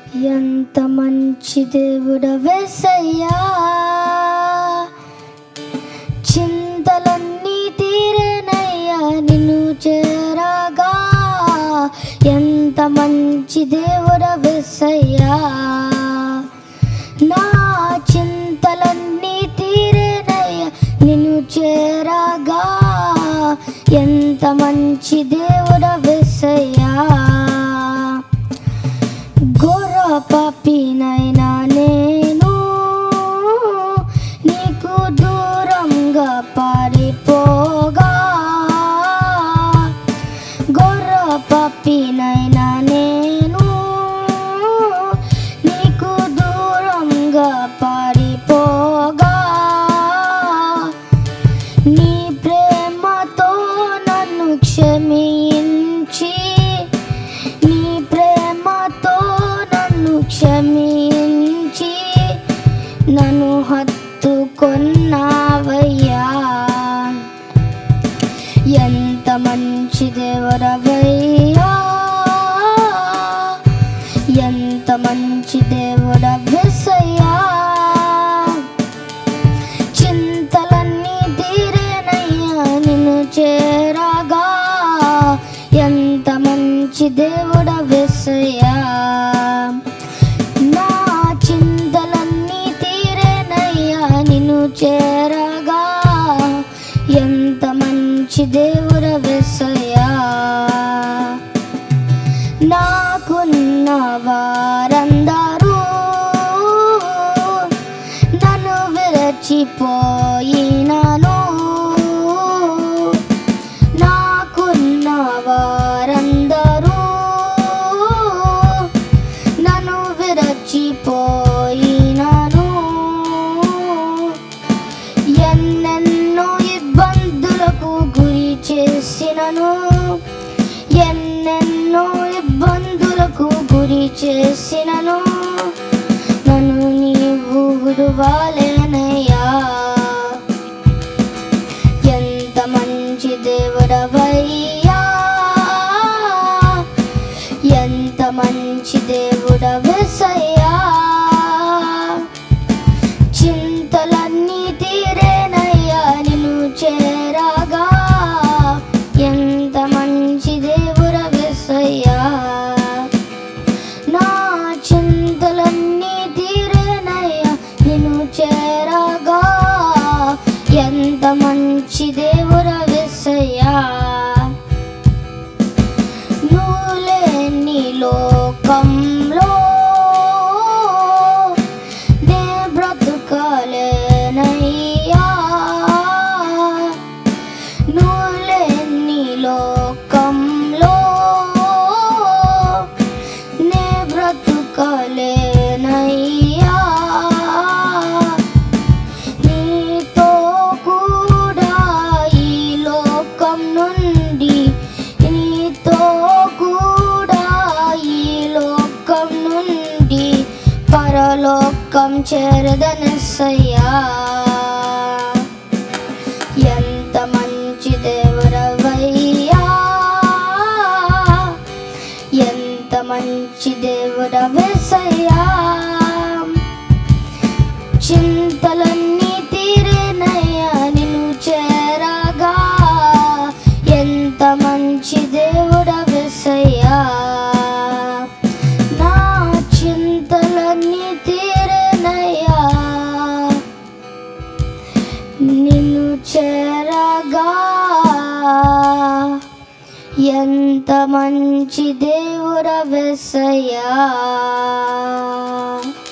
ఎంత మంచి దేవుడు వేసయ్యా చింతలన్నీ తీరేనయ్యా నిన్ను చేరగా ఎంత మంచి దేవుడు వేసయ్యా నా చింతలన్నీ తీరేనయ్యా నిన్ను చేరగా ఎంత మంచి దేవుడు వేసయ్యా ఘోర పాపినైనా నేను నీకు దూరంగా పారిపోగా ఘోర పాపినైనా నేను నీకు దూరంగా పారిపోగా నీ ప్రేమతో నన్ను క్షమించి నీ ప్రేమతో నన్ను క్షమించి నన్ను హత్తుకొన్నావయ్యా ఎంత మంచి దేవుడవయ్యా ఎంత మంచి దేవుడవ్వసయ్యా చింతలన్నీ తీరేనయ్యా నిన్ను చేరగా ఎంత మంచి దేవుడ వెసయ్యా నా చింతలన్నీ తీరేనయ్యా నిన్ను చేరగా ఎంత మంచి దేవుడ వెసయ్యా నాకున్న వారందరూ నన్ను విరచిపోయినను నాకున్న వారందరూ నన్ను విరచిపోయినను ఎన్నెన్నో ఇబ్బందులకు గురి చేసినను ఎన్నెన్నో ఇబ్బందులకు గురి చేసినను నన్ను నీవు విడువాలేనయ్యా ఎంత మంచి దేవుడవయ్యా ఎంత మంచి దేవుడవెసయ్యా చింతలన్నీ తీరేనయ్యా నిన్ను చేరగా ఎంత మంచి దేవుడవెసయ్యా నా చింతలన్నీ తీరేనయ్యా నిన్ను చేరగా ఎంత మంచి దేవుడవెసయ్యా నువ్వు లేని లోకంలో నే బ్రతుకలేనయ్యా నువ్వు లేని లోకంలో నే బ్రతుకలేనయ్యా నీతో కూడా ఈ లోకం నుండి నీతో కూడా ఈ లోకం నుండి పరలోకం చేరదనసయ్యా ఎంత మంచి దేవుడవయ్యా ఎంత మంచి దేవుడవేసయ్యా చింతలన్నీ తీరేనయ్యా నిన్ను చేరగా ఎంత మంచి దేవుడవేసయ్యా నా చింతలన్నీ తీరేనయ్యా నిన్ను చేరగా ఎంత మంచి దేవుడ వెసయ్యా